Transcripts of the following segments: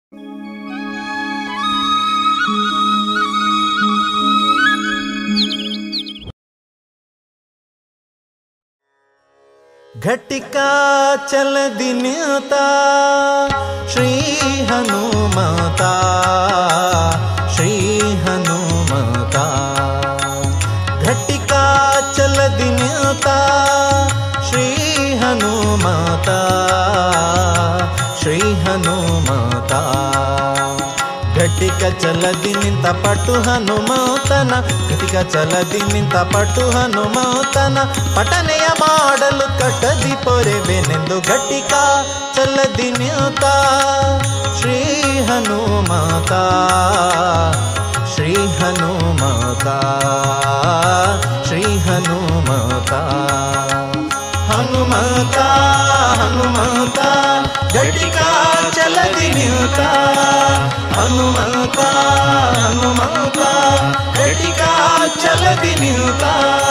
घटिका चल दिनता श्री हनुमता श्री हनुमता घटिका चल दिनता श्री हनुमता श्री हनुमता ಘಟಿಕ ಚಲದಿ ನಿಂತ ಪಟು ಹನುಮೌತನ ಘಟಿಕ ಚಲದಿ ನಿಂತ ಪಟು ಹನುಮೌತನ ಪಠನೆಯ ಮಾಡಲು ಕಟ್ಟದಿ ಪೊರೆವೆನೆಂದು ಘಟಿಕ ಚಲದಿ ನಿಂತ ಶ್ರೀ ಹನುಮತ ಶ್ರೀ ಹನುಮತ ಶ್ರೀ ಹನುಮತ ಹನುಮತ ಹನುಮತ ಘಟಿಕ ಚಲದಿ ನಿಂತ ಹನುಮಂತ ಹನುಮಂತ ಘಟಿಕ ಚಲದಿ ನಿಂತ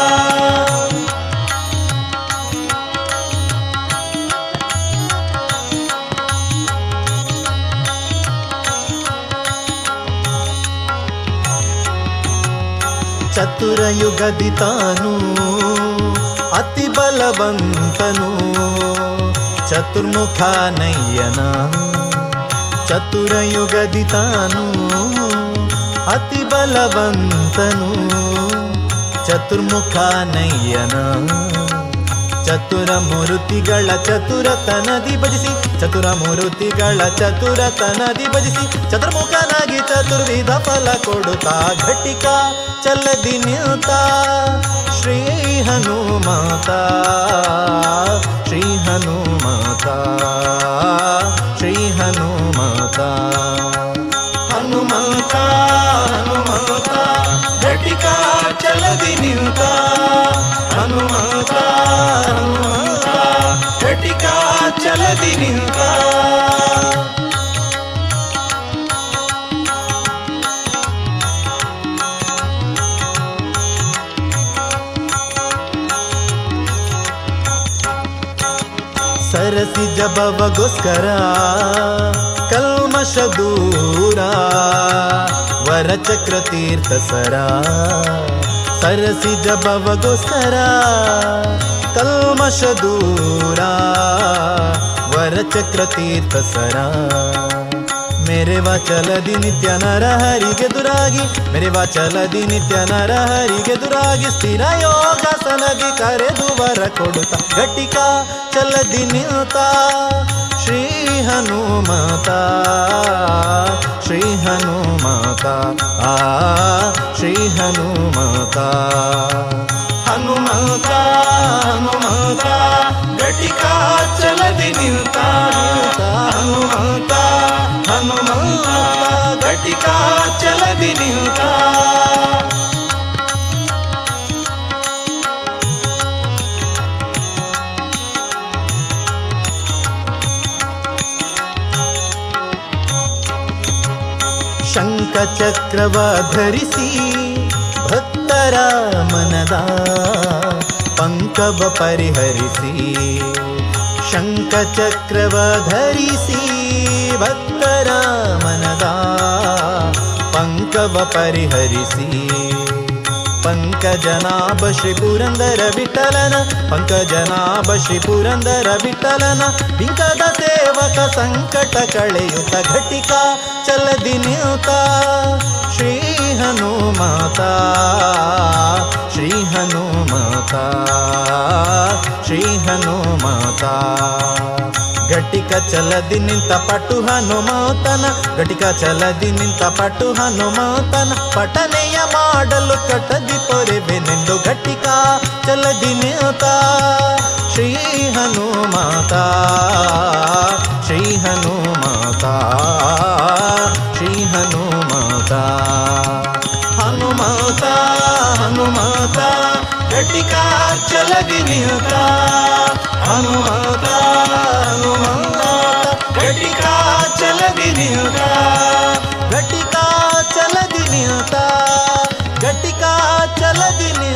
ಚತುರ ಯುಗದಿ ತಾನು ಅತಿ ಬಲವಂತನು ಚತುರ್ಮುಖ ನಯ್ಯನ ಚತುರ ಯುಗದಿ ತಾನು ಅತಿ ಬಲವಂತನು ಚತುರ್ಮುಖ ನಯ್ಯನ ಚತುರ ಮೂರುತಿಗಳ ಚತುರತನದಿ ಭಜಿಸಿ ಚತುರ ಮೂರುತಿಗಳ ಚತುರತನದಿ ಭಜಿಸಿ ಚತುರ್ಮುಖನಾಗಿ ಚತುರ್ವಿಧ ಫಲ ಕೊಡುತ್ತಾ ಘಟಿಕ ಚಲದಿ ನಿಂತ ಶ್ರೀ ಹನುಮತ ಶ್ರೀ ಹನುಮತ ಶ್ರೀ ಹನುಮತ ಹನುಮಂತ ಹನುಮಂತ ಘಟಿಕ ಚಲದಿ ನಿಂತ ಹನುಮಂತ ಹನುಮಂತ ಘಟಿಕ ಚಲದಿ ನಿಂತ ಸರಸಿ ಜಬವಗೋಸ್ಕರ ಕಲ್ಮಶ ದೂರ ವರಚಕ್ರ ತೀರ್ಥ ಸರ ಸರಸಿ ಜಬವಗೋಸ್ಕರ ಕಲ್ಮಶ ದೂರ ವರಚಕ್ರ ತೀರ್ಥ ಸರ ಮೆರೆವ ಚಲದಿ ನಿತ್ಯ ನರ ಹರಿಗೆ ದುರಾಗಿ ಮೆರೆವ ಚಲದಿ ನಿತ್ಯ ನರ ಹರಿಗೆ ದುರಾಗಿ ಸ್ಥಿರ ಯೋಗಾಸನದಿ ಕರೆದು ವರ ಕೊಡುತ್ತ ಘಟಿಕ ಚಲದಿ ನಿಂತ ಶ್ರೀ ಹನುಮತ ಶ್ರೀ ಹನುಮತ ಆ ಶ್ರೀ ಹನುಮತ ಹನುಮತ ಹನುಮತ ಘಟಿಕ ಚಲದಿ ನಿಂತ ಹನುಮತ ಹನುಮಂತ ಘಟಿಕ ಚಲದಿ ನಿಂತ ಶಂಖ ಚಕ್ರವ ಧರಿಸಿ ಭಕ್ತರ ಮನದ ಪಂಕವ ಪರಿಹರಿಸಿ ಶಂಖ ಚಕ್ರವ ಧರಿಸಿ ಭಕ್ತರ ಮನದ ಪಂಕವ ಪರಿಹರಿಸಿ ಪಂಕಜನಾಭ ಶ್ರೀ ಪುರಂದರ ವಿಠಲನ ಪಂಕಜನಾಭ ಶ್ರೀ ಪುರಂದರ ವಿಠಲನ ಬಿಂಕದ ಸೇವಕ ಸಂಕಟ ಕಳೆಯುತ್ತ ಘಟಿಕ ಚಲದಿ ನಿಂತ ಶ್ರೀ ಹನುಮತ ಶ್ರೀ ಹನುಮತ ಶ್ರೀ ಹನುಮತ ಘಟಿಕ ಚಲದಿ ನಿಂತ ಪಟು ಹನುಮತನ ಘಟಿಕ ಚಲದಿ ನಿಂತ ಪಟು ಹನುಮತನ ಪಠನೆಯ ಮಾಡಲು ಕಟದಿ ಪೊರೆವೆನೆಂದು ಘಟಿಕ ಚಲದಿ ನಿಂತ ಶ್ರೀ ಹನುಮತ ಶ್ರೀ ಹನುಮತ ಶ್ರೀ ಹನುಮತ ಹನುಮತ ಹನುಮತ ಘಟಿಕ ಚಲದಿ ನಿಂತ ಹನುಮತ ಹನುಮಂತ ಘಟಿಕ ಚಲದಿ ನಿಂತ ಘಟಿಕ ಚಲದಿ ನಿಂತ ಘಟಿಕ ಚಲದಿ ನಿಂತ